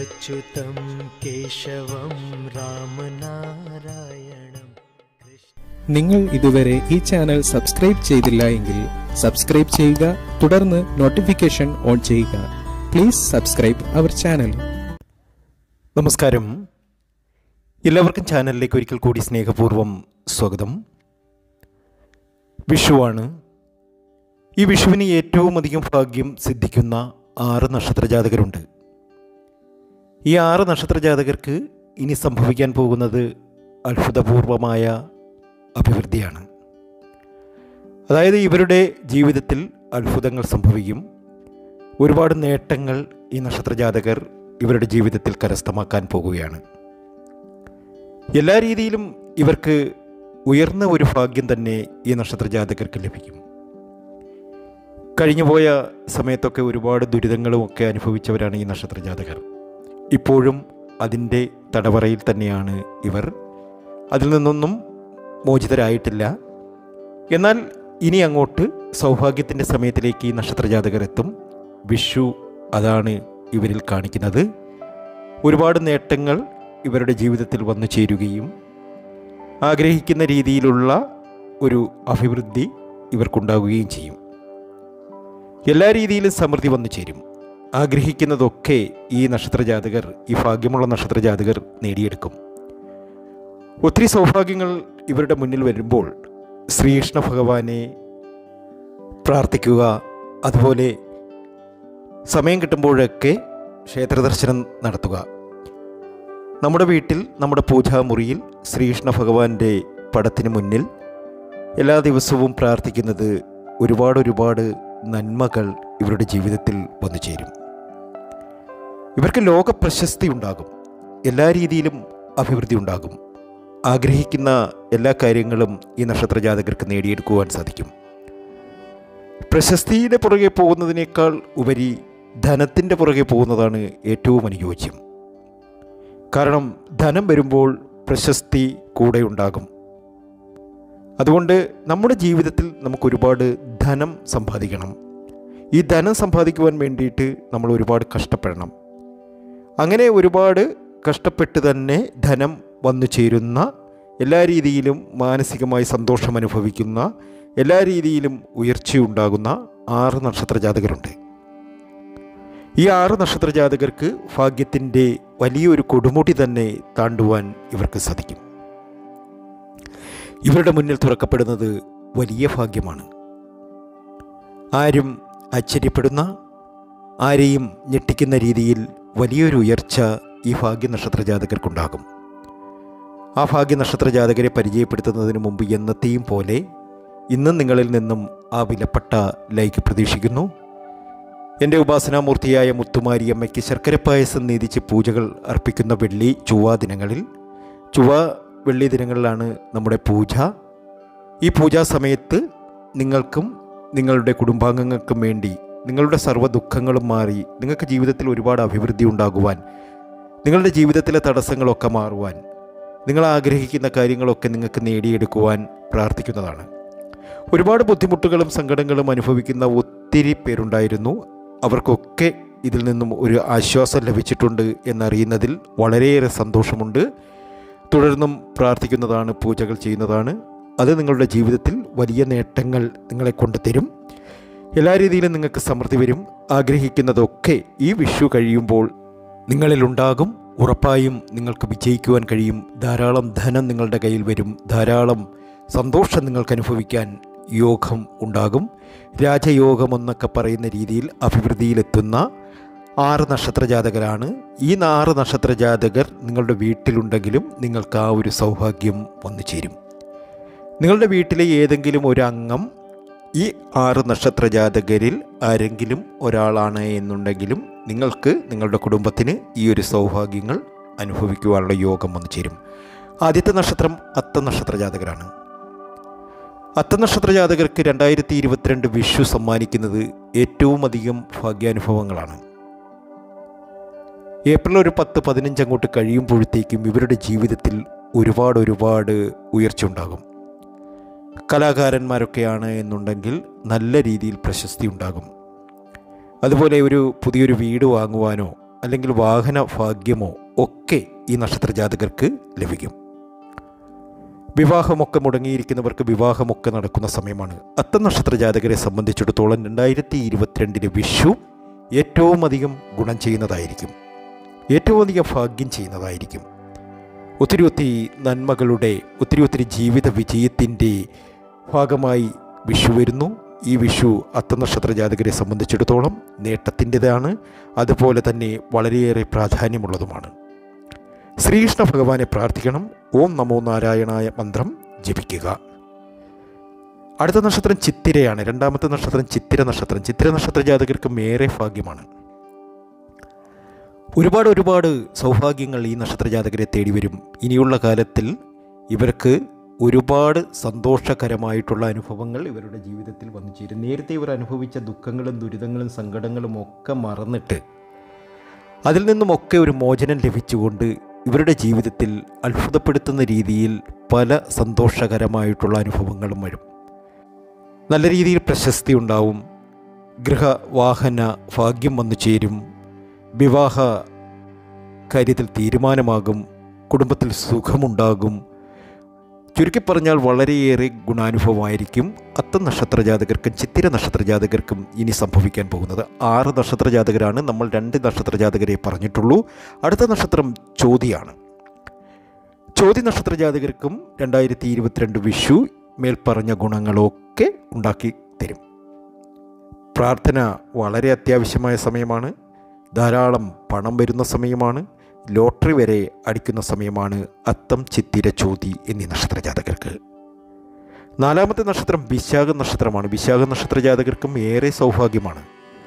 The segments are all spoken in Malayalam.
अच्युतं केशवं रामनारायणं നിങ്ങൾ ഇതുവരെ ഈ ചാനൽ സബ്സ്ക്രൈബ് ചെയ്തില്ല എങ്കിൽ സബ്സ്ക്രൈബ് ചെയ്യുക തുടർന്ന് നോട്ടിഫിക്കേഷൻ ഓൺ ചെയ്യുക പ്ലീസ് സബ്സ്ക്രൈബ് അവർ ചാനൽ നമസ്കാരം എല്ലാവർക്കും ചാനലിലേക്ക് ഒരിക്കൽ കൂടി സ്നേഹപൂർവ്വം സ്വാഗതം വിഷുവാണ് ഈ വിഷുവിന് ഏറ്റവും അധികം ഭാഗ്യം സിദ്ധിക്കുന്ന ആറ് നക്ഷത്ര ജാതകരുണ്ട് ഈ ആറ് നക്ഷത്ര ജാതകർക്ക് ഇനി സംഭവിക്കാൻ പോകുന്നത് അത്ഭുതപൂർവമായ അഭിവൃദ്ധിയാണ് അതായത് ഇവരുടെ ജീവിതത്തിൽ അത്ഭുതങ്ങൾ സംഭവിക്കും ഒരുപാട് നേട്ടങ്ങൾ ഈ നക്ഷത്ര ജാതകർ ഇവരുടെ ജീവിതത്തിൽ കരസ്ഥമാക്കാൻ പോകുകയാണ് എല്ലാ രീതിയിലും ഇവർക്ക് ഉയർന്ന ഒരു ഭാഗ്യം തന്നെ ഈ നക്ഷത്ര ജാതകർക്ക് ലഭിക്കും കഴിഞ്ഞുപോയ സമയത്തൊക്കെ ഒരുപാട് ദുരിതങ്ങളും ഒക്കെ അനുഭവിച്ചവരാണ് ഈ നക്ഷത്ര ജാതകർ ഇപ്പോഴും അതിൻ്റെ തടവറയിൽ തന്നെയാണ് ഇവർ അതിൽ നിന്നൊന്നും മോചിതരായിട്ടില്ല എന്നാൽ ഇനി അങ്ങോട്ട് സൗഭാഗ്യത്തിൻ്റെ സമയത്തിലേക്ക് ഈ നക്ഷത്ര ജാതകർ എത്തും വിഷു അതാണ് ഇവരിൽ കാണിക്കുന്നത് ഒരുപാട് നേട്ടങ്ങൾ ഇവരുടെ ജീവിതത്തിൽ വന്നു ചേരുകയും ആഗ്രഹിക്കുന്ന രീതിയിലുള്ള ഒരു അഭിവൃദ്ധി ഇവർക്കുണ്ടാകുകയും ചെയ്യും എല്ലാ രീതിയിലും സമൃദ്ധി വന്നു ചേരും ആഗ്രഹിക്കുന്നതൊക്കെ ഈ നക്ഷത്ര ജാതകർ ഈ ഭാഗ്യമുള്ള നക്ഷത്ര ജാതകർ നേടിയെടുക്കും ഒത്തിരി സൗഭാഗ്യങ്ങൾ ഇവരുടെ മുന്നിൽ വരുമ്പോൾ ശ്രീകൃഷ്ണ ഭഗവാനെ പ്രാർത്ഥിക്കുക അതുപോലെ സമയം കിട്ടുമ്പോഴൊക്കെ ക്ഷേത്രദർശനം നടത്തുക നമ്മുടെ വീട്ടിൽ നമ്മുടെ പൂജാമുറിയിൽ ശ്രീകൃഷ്ണ ഭഗവാന്റെ പടത്തിന് മുന്നിൽ എല്ലാ ദിവസവും പ്രാർത്ഥിക്കുന്നത് ഒരുപാട് ഒരുപാട് നന്മകൾ ഇവരുടെ ജീവിതത്തിൽ വന്നു ചേരും ഇവർക്ക് ലോക പ്രശസ്തി ഉണ്ടാകും എല്ലാ രീതിയിലും അഭിവൃദ്ധി ഉണ്ടാകും ആഗ്രഹിക്കുന്ന എല്ലാ കാര്യങ്ങളും ഈ നക്ഷത്ര ജാതകർക്ക് നേടിയെടുക്കുവാൻ സാധിക്കും പ്രശസ്തിയുടെ പുറകെ പോകുന്നതിനേക്കാൾ ഉപരി ധനത്തിൻ്റെ പുറകെ പോകുന്നതാണ് ഏറ്റവും അനുയോജ്യം കാരണം ധനം വരുമ്പോൾ പ്രശസ്തി കൂടെ ഉണ്ടാകും അതുകൊണ്ട് നമ്മുടെ ജീവിതത്തിൽ നമുക്ക് ഒരുപാട് ധനം സമ്പാദിക്കണം ഈ ധനം സമ്പാദിക്കുവാൻ വേണ്ടിയിട്ട് നമ്മൾ ഒരുപാട് കഷ്ടപ്പെടണം അങ്ങനെ ഒരുപാട് കഷ്ടപ്പെട്ട് തന്നെ ധനം വന്നു ചേരുന്ന എല്ലാ രീതിയിലും മാനസികമായി സന്തോഷം അനുഭവിക്കുന്ന എല്ലാ രീതിയിലും ഉയർച്ചയുണ്ടാകുന്ന ആറ് നക്ഷത്ര ജാതകരുണ്ട് ഈ ആറ് നക്ഷത്ര ജാതകർക്ക് ഭാഗ്യത്തിൻ്റെ വലിയൊരു കൊടുമുടി തന്നെ താണ്ടുവാൻ ഇവർക്ക് സാധിക്കും ഇവരുടെ മുന്നിൽ തുറക്കപ്പെടുന്നത് വലിയ ഭാഗ്യമാണ് ആരും ആശ്ചര്യപ്പെടുന്ന ആരെയും ഞെട്ടിക്കുന്ന രീതിയിൽ വലിയൊരു ഉയർച്ച ഈ ഭാഗ്യ നക്ഷത്ര ജാതകർക്കുണ്ടാകും ആ ഭാഗ്യ നക്ഷത്ര ജാതകരെ പരിചയപ്പെടുത്തുന്നതിന് മുമ്പ് എന്നത്തെയും പോലെ ഇന്നും നിങ്ങളിൽ നിന്നും ആ വിലപ്പെട്ട ലൈക്ക് പ്രതീക്ഷിക്കുന്നു എൻ്റെ ഉപാസനാമൂർത്തിയായ മുത്തുമാരി അമ്മയ്ക്ക് ശർക്കര പായസം നീതിച്ച് പൂജകൾ അർപ്പിക്കുന്ന വെള്ളി ചൊവ്വ ദിനങ്ങളിൽ ചൊവ്വ വെള്ളി ദിനങ്ങളിലാണ് നമ്മുടെ പൂജ ഈ പൂജാ സമയത്ത് നിങ്ങൾക്കും നിങ്ങളുടെ കുടുംബാംഗങ്ങൾക്കും വേണ്ടി നിങ്ങളുടെ സർവ്വ ദുഃഖങ്ങളും മാറി നിങ്ങൾക്ക് ജീവിതത്തിൽ ഒരുപാട് അഭിവൃദ്ധി ഉണ്ടാകുവാൻ നിങ്ങളുടെ ജീവിതത്തിലെ തടസ്സങ്ങളൊക്കെ മാറുവാൻ നിങ്ങൾ ആഗ്രഹിക്കുന്ന കാര്യങ്ങളൊക്കെ നിങ്ങൾക്ക് നേടിയെടുക്കുവാൻ പ്രാർത്ഥിക്കുന്നതാണ് ഒരുപാട് ബുദ്ധിമുട്ടുകളും സങ്കടങ്ങളും അനുഭവിക്കുന്ന ഒത്തിരി പേരുണ്ടായിരുന്നു അവർക്കൊക്കെ ഇതിൽ നിന്നും ഒരു ആശ്വാസം ലഭിച്ചിട്ടുണ്ട് എന്നറിയുന്നതിൽ വളരെയേറെ സന്തോഷമുണ്ട് തുടർന്നും പ്രാർത്ഥിക്കുന്നതാണ് പൂജകൾ ചെയ്യുന്നതാണ് അത് നിങ്ങളുടെ ജീവിതത്തിൽ വലിയ നേട്ടങ്ങൾ നിങ്ങളെ കൊണ്ടുതരും എല്ലാ രീതിയിലും നിങ്ങൾക്ക് സമൃദ്ധി വരും ആഗ്രഹിക്കുന്നതൊക്കെ ഈ വിഷു കഴിയുമ്പോൾ നിങ്ങളിലുണ്ടാകും ഉറപ്പായും നിങ്ങൾക്ക് വിജയിക്കുവാൻ കഴിയും ധാരാളം ധനം നിങ്ങളുടെ കയ്യിൽ വരും ധാരാളം സന്തോഷം നിങ്ങൾക്ക് അനുഭവിക്കാൻ യോഗം ഉണ്ടാകും രാജയോഗമെന്നൊക്കെ പറയുന്ന രീതിയിൽ അഭിവൃദ്ധിയിലെത്തുന്ന ആറ് നക്ഷത്ര ജാതകരാണ് ഈ ആറ് നക്ഷത്ര ജാതകർ നിങ്ങളുടെ വീട്ടിലുണ്ടെങ്കിലും നിങ്ങൾക്ക് ആ ഒരു സൗഭാഗ്യം വന്നു ചേരും നിങ്ങളുടെ വീട്ടിലെ ഏതെങ്കിലും ഒരു അംഗം ഈ ആറ് നക്ഷത്ര ജാതകരിൽ ആരെങ്കിലും ഒരാളാണ് എന്നുണ്ടെങ്കിലും നിങ്ങൾക്ക് നിങ്ങളുടെ കുടുംബത്തിന് ഈ ഒരു സൗഭാഗ്യങ്ങൾ അനുഭവിക്കുവാനുള്ള യോഗം വന്നു ചേരും ആദ്യത്തെ നക്ഷത്രം അത്ത നക്ഷത്ര ജാതകരാണ് അത്ത നക്ഷത്ര ജാതകർക്ക് രണ്ടായിരത്തി ഇരുപത്തിരണ്ട് വിഷു സമ്മാനിക്കുന്നത് ഏറ്റവും അധികം ഭാഗ്യാനുഭവങ്ങളാണ് ഏപ്രിൽ ഒരു പത്ത് പതിനഞ്ച് അങ്ങോട്ട് കഴിയുമ്പോഴത്തേക്കും ഇവരുടെ ജീവിതത്തിൽ ഒരുപാട് ഒരുപാട് ഉയർച്ച ഉണ്ടാകും കലാകാരന്മാരൊക്കെയാണ് എന്നുണ്ടെങ്കിൽ നല്ല രീതിയിൽ പ്രശസ്തി ഉണ്ടാകും അതുപോലെ ഒരു പുതിയൊരു വീട് വാങ്ങുവാനോ അല്ലെങ്കിൽ വാഹന ഭാഗ്യമോ ഒക്കെ ഈ നക്ഷത്ര ജാതകർക്ക് ലഭിക്കും വിവാഹമൊക്കെ മുടങ്ങിയിരിക്കുന്നവർക്ക് വിവാഹമൊക്കെ നടക്കുന്ന സമയമാണ് അത്ത നക്ഷത്ര ജാതകരെ സംബന്ധിച്ചിടത്തോളം രണ്ടായിരത്തി ഇരുപത്തിരണ്ടിലെ വിഷു ഏറ്റവും അധികം ഗുണം ചെയ്യുന്നതായിരിക്കും ഏറ്റവും അധികം ഭാഗ്യം ചെയ്യുന്നതായിരിക്കും ഒത്തിരി ഒത്തിരി നന്മകളുടെ ഒത്തിരി ഒത്തിരി ജീവിത വിജയത്തിൻ്റെ ഭാഗമായി വിഷു വരുന്നു ഈ വിഷു അത്തനക്ഷത്ര ജാതകരെ സംബന്ധിച്ചിടത്തോളം നേട്ടത്തിൻ്റെതാണ് അതുപോലെ തന്നെ വളരെയേറെ പ്രാധാന്യമുള്ളതുമാണ് ശ്രീകൃഷ്ണ ഭഗവാനെ പ്രാർത്ഥിക്കണം ഓം നമോ നാരായണായ മന്ത്രം ജപിക്കുക അടുത്ത നക്ഷത്രം ചിത്തിരയാണ് രണ്ടാമത്തെ നക്ഷത്രം ചിത്തിര നക്ഷത്രം ചിത്തിര നക്ഷത്ര ജാതകർക്കും ഏറെ ഭാഗ്യമാണ് ഒരുപാട് ഒരുപാട് സൗഭാഗ്യങ്ങൾ ഈ നക്ഷത്ര ജാതകരെ തേടി വരും ഇനിയുള്ള കാലത്തിൽ ഇവർക്ക് ഒരുപാട് സന്തോഷകരമായിട്ടുള്ള അനുഭവങ്ങൾ ഇവരുടെ ജീവിതത്തിൽ വന്നു ചേരും നേരത്തെ ഇവർ അനുഭവിച്ച ദുഃഖങ്ങളും ദുരിതങ്ങളും സങ്കടങ്ങളും ഒക്കെ മറന്നിട്ട് അതിൽ നിന്നുമൊക്കെ ഒരു മോചനം ലഭിച്ചുകൊണ്ട് ഇവരുടെ ജീവിതത്തിൽ അത്ഭുതപ്പെടുത്തുന്ന രീതിയിൽ പല സന്തോഷകരമായിട്ടുള്ള അനുഭവങ്ങളും വരും നല്ല രീതിയിൽ പ്രശസ്തി ഉണ്ടാവും ഗൃഹവാഹന ഭാഗ്യം വന്നു ചേരും വിവാഹ കാര്യത്തിൽ തീരുമാനമാകും കുടുംബത്തിൽ സുഖമുണ്ടാകും ചുരുക്കി പറഞ്ഞാൽ വളരെയേറെ ഗുണാനുഭവമായിരിക്കും അത്ത നക്ഷത്ര ജാതകർക്കും ചിത്തിര നക്ഷത്ര ജാതകർക്കും ഇനി സംഭവിക്കാൻ പോകുന്നത് ആറ് നക്ഷത്ര ജാതകരാണ് നമ്മൾ രണ്ട് നക്ഷത്ര ജാതകരെ പറഞ്ഞിട്ടുള്ളൂ അടുത്ത നക്ഷത്രം ചോതിയാണ് ചോതി നക്ഷത്ര ജാതകർക്കും രണ്ടായിരത്തി ഇരുപത്തിരണ്ട് വിഷു മേൽപ്പറഞ്ഞ ഗുണങ്ങളൊക്കെ ഉണ്ടാക്കി തരും പ്രാർത്ഥന വളരെ അത്യാവശ്യമായ സമയമാണ് ധാരാളം പണം വരുന്ന സമയമാണ് ലോട്ടറി വരെ അടിക്കുന്ന സമയമാണ് അത്തം ചിത്തിര ചോതി എന്നീ നക്ഷത്ര ജാതകർക്ക് നാലാമത്തെ നക്ഷത്രം വിശാഖ നക്ഷത്രമാണ് വിശാഖ നക്ഷത്ര ജാതകർക്കും ഏറെ സൗഭാഗ്യമാണ്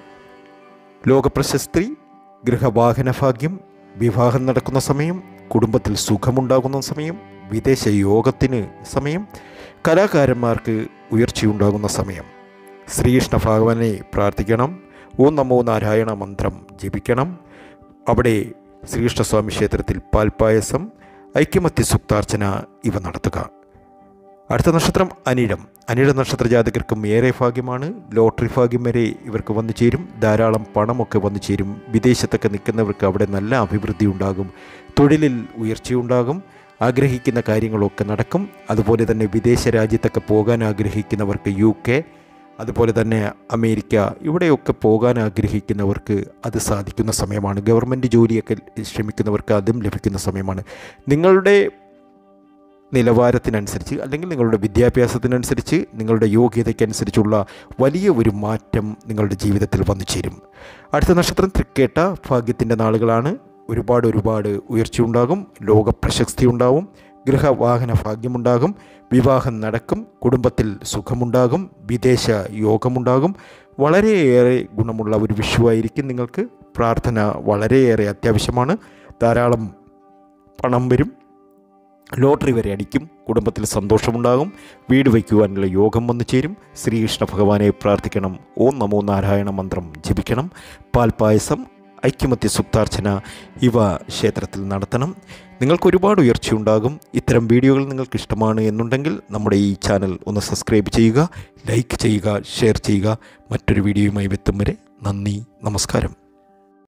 ലോകപ്രശസ്തി ഗൃഹവാഹന ഭാഗ്യം വിവാഹം നടക്കുന്ന സമയം കുടുംബത്തിൽ സുഖമുണ്ടാകുന്ന സമയം വിദേശ യോഗത്തിന് സമയം കലാകാരന്മാർക്ക് ഉയർച്ചയുണ്ടാകുന്ന സമയം ശ്രീകൃഷ്ണ ഭഗവാനെ പ്രാർത്ഥിക്കണം ഓം നമോ നാരായണ മന്ത്രം ജപിക്കണം അവിടെ ശ്രീകൃഷ്ണസ്വാമി ക്ഷേത്രത്തിൽ പാൽപ്പായസം ഐക്യമത്യ സുക്താർച്ചന ഇവ നടത്തുക അടുത്ത നക്ഷത്രം അനിഴം അനിഴ നക്ഷത്ര ജാതകർക്കും ഏറെ ഭാഗ്യമാണ് ലോട്ടറി ഭാഗ്യം വരെ ഇവർക്ക് വന്നു ചേരും ധാരാളം പണമൊക്കെ വന്നു ചേരും വിദേശത്തൊക്കെ നിൽക്കുന്നവർക്ക് അവിടെ നല്ല അഭിവൃദ്ധി ഉണ്ടാകും തൊഴിലിൽ ഉയർച്ചയുണ്ടാകും ആഗ്രഹിക്കുന്ന കാര്യങ്ങളൊക്കെ നടക്കും അതുപോലെ തന്നെ വിദേശ രാജ്യത്തൊക്കെ പോകാൻ ആഗ്രഹിക്കുന്നവർക്ക് യു കെ അതുപോലെ തന്നെ അമേരിക്ക ഇവിടെയൊക്കെ പോകാൻ ആഗ്രഹിക്കുന്നവർക്ക് അത് സാധിക്കുന്ന സമയമാണ് ഗവൺമെൻറ് ജോലിയൊക്കെ ശ്രമിക്കുന്നവർക്ക് അതും ലഭിക്കുന്ന സമയമാണ് നിങ്ങളുടെ നിലവാരത്തിനനുസരിച്ച് അല്ലെങ്കിൽ നിങ്ങളുടെ വിദ്യാഭ്യാസത്തിനനുസരിച്ച് നിങ്ങളുടെ യോഗ്യതയ്ക്കനുസരിച്ചുള്ള വലിയ ഒരു മാറ്റം നിങ്ങളുടെ ജീവിതത്തിൽ വന്നു ചേരും അടുത്ത നക്ഷത്രം തൃക്കേട്ട ഭാഗ്യത്തിൻ്റെ നാളുകളാണ് ഒരുപാട് ഒരുപാട് ഉയർച്ചയുണ്ടാകും ലോക പ്രശസ്തി ഉണ്ടാവും ഗൃഹവാഹന ഭാഗ്യമുണ്ടാകും വിവാഹം നടക്കും കുടുംബത്തിൽ സുഖമുണ്ടാകും വിദേശ യോഗമുണ്ടാകും വളരെയേറെ ഗുണമുള്ള ഒരു വിഷുവായിരിക്കും നിങ്ങൾക്ക് പ്രാർത്ഥന വളരെയേറെ അത്യാവശ്യമാണ് ധാരാളം പണം വരും ലോട്ടറി വരെ അടിക്കും കുടുംബത്തിൽ സന്തോഷമുണ്ടാകും വീട് വയ്ക്കുവാനുള്ള യോഗം വന്നു ചേരും ശ്രീകൃഷ്ണ ഭഗവാനെ പ്രാർത്ഥിക്കണം ഓം നമോ നാരായണ മന്ത്രം ജപിക്കണം പാൽപ്പായസം ഐക്യമത്യ സുക്താർച്ചന ഇവ ക്ഷേത്രത്തിൽ നടത്തണം നിങ്ങൾക്ക് ഒരുപാട് ഉയർച്ചയുണ്ടാകും ഇത്തരം വീഡിയോകൾ നിങ്ങൾക്ക് ഇഷ്ടമാണ് എന്നുണ്ടെങ്കിൽ നമ്മുടെ ഈ ചാനൽ ഒന്ന് സബ്സ്ക്രൈബ് ചെയ്യുക ലൈക്ക് ചെയ്യുക ഷെയർ ചെയ്യുക മറ്റൊരു വീഡിയോയുമായി എത്തും വരെ നന്ദി നമസ്കാരം